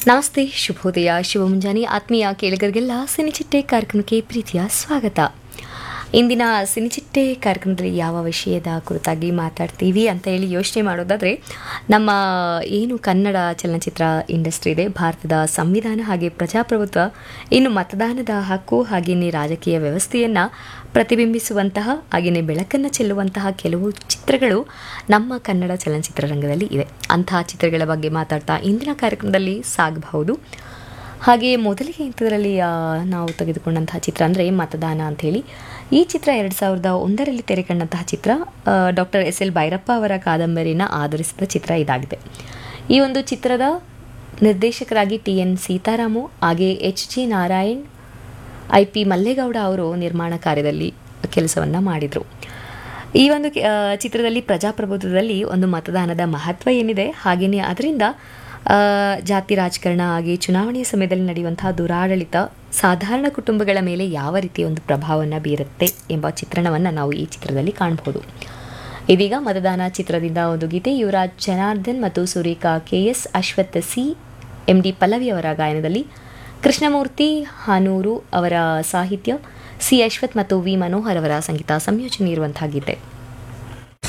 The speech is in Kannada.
ನಮಸ್ತೆ ಶುಭೋದಯ ಶುಭ ಮುಂಜಾನೆ ಆತ್ಮೀಯ ಕೇಳಿಗರಿಗೆಲ್ಲ ಸಿನಿಚಿಟ್ಟೆ ಕಾರ್ಯಕ್ರಮಕ್ಕೆ ಪ್ರೀತಿಯ ಸ್ವಾಗತ ಇಂದಿನ ಸಿನಿಚಿಟ್ಟೆ ಕಾರ್ಯಕ್ರಮದಲ್ಲಿ ಯಾವ ವಿಷಯದ ಕುರಿತಾಗಿ ಮಾತಾಡ್ತೀವಿ ಅಂತ ಹೇಳಿ ಯೋಚನೆ ಮಾಡೋದಾದರೆ ನಮ್ಮ ಏನು ಕನ್ನಡ ಚಲನಚಿತ್ರ ಇಂಡಸ್ಟ್ರಿ ಇದೆ ಭಾರತದ ಸಂವಿಧಾನ ಹಾಗೆ ಪ್ರಜಾಪ್ರಭುತ್ವ ಇನ್ನು ಮತದಾನದ ಹಕ್ಕು ಹಾಗೆಯೇ ರಾಜಕೀಯ ವ್ಯವಸ್ಥೆಯನ್ನು ಪ್ರತಿಬಿಂಬಿಸುವಂತಹ ಹಾಗೆಯೇ ಬೆಳಕನ್ನು ಚೆಲ್ಲುವಂತಹ ಕೆಲವು ಚಿತ್ರಗಳು ನಮ್ಮ ಕನ್ನಡ ಚಲನಚಿತ್ರರಂಗದಲ್ಲಿ ಇವೆ ಅಂತಹ ಚಿತ್ರಗಳ ಬಗ್ಗೆ ಮಾತಾಡ್ತಾ ಇಂದಿನ ಕಾರ್ಯಕ್ರಮದಲ್ಲಿ ಸಾಗಬಹುದು ಹಾಗೆ ಮೊದಲಿಗೆ ಇಂಥದ್ರಲ್ಲಿ ಆ, ನಾವು ತೆಗೆದುಕೊಂಡಂತಹ ಚಿತ್ರ ಅಂದರೆ ಮತದಾನ ಅಂಥೇಳಿ ಈ ಚಿತ್ರ ಎರಡು ಸಾವಿರದ ಒಂದರಲ್ಲಿ ತೆರೆ ಕಂಡಂತಹ ಚಿತ್ರ ಡಾಕ್ಟರ್ ಎಸ್ ಎಲ್ ಭೈರಪ್ಪ ಅವರ ಕಾದಂಬರಿನ ಆಧರಿಸಿದ ಚಿತ್ರ ಇದಾಗಿದೆ ಈ ಒಂದು ಚಿತ್ರದ ನಿರ್ದೇಶಕರಾಗಿ ಟಿ ಎನ್ ಸೀತಾರಾಮು ಹಾಗೆ H G Narayan I P Mallegowda ಅವರು ನಿರ್ಮಾಣ ಕಾರ್ಯದಲ್ಲಿ ಕೆಲಸವನ್ನು ಮಾಡಿದರು ಈ ಒಂದು ಆ, ಚಿತ್ರದಲ್ಲಿ ಪ್ರಜಾಪ್ರಭುತ್ವದಲ್ಲಿ ಒಂದು ಮತದಾನದ ಮಹತ್ವ ಏನಿದೆ ಹಾಗೆಯೇ ಅದರಿಂದ ಆ, ಜಾತಿ ರಾಜಕಾರಣ ಹಾಗೆ ಚುನಾವಣೆಯ ಸಮಯದಲ್ಲಿ ನಡೆಯುವಂತಹ ದುರಾಡಳಿತ ಸಾಧಾರಣ ಕುಟುಂಬಗಳ ಮೇಲೆ ಯಾವ ರೀತಿಯ ಒಂದು ಪ್ರಭಾವವನ್ನು ಬೀರುತ್ತೆ ಎಂಬ ಚಿತ್ರಣವನ್ನು ನಾವು ಈ ಚಿತ್ರದಲ್ಲಿ ಕಾಣಬಹುದು ಇದೀಗ ಮತದಾನ ಚಿತ್ರದಿಂದ ಒಂದು ಗೀತೆ ಯುವರಾಜ್ ಜನಾರ್ದನ್ ಮತ್ತು Surekha K S Ashwath C M D Pallavi ಅವರ ಗಾಯನದಲ್ಲಿ ಕೃಷ್ಣಮೂರ್ತಿ ಹಾನೂರು ಅವರ ಸಾಹಿತ್ಯ ಸಿ ಅಶ್ವಥ್ ಮತ್ತು ವಿ ಮನೋಹರ್ ಅವರ ಸಂಗೀತ ಸಂಯೋಜನೆ ಇರುವಂತಹ ಗೀತೆ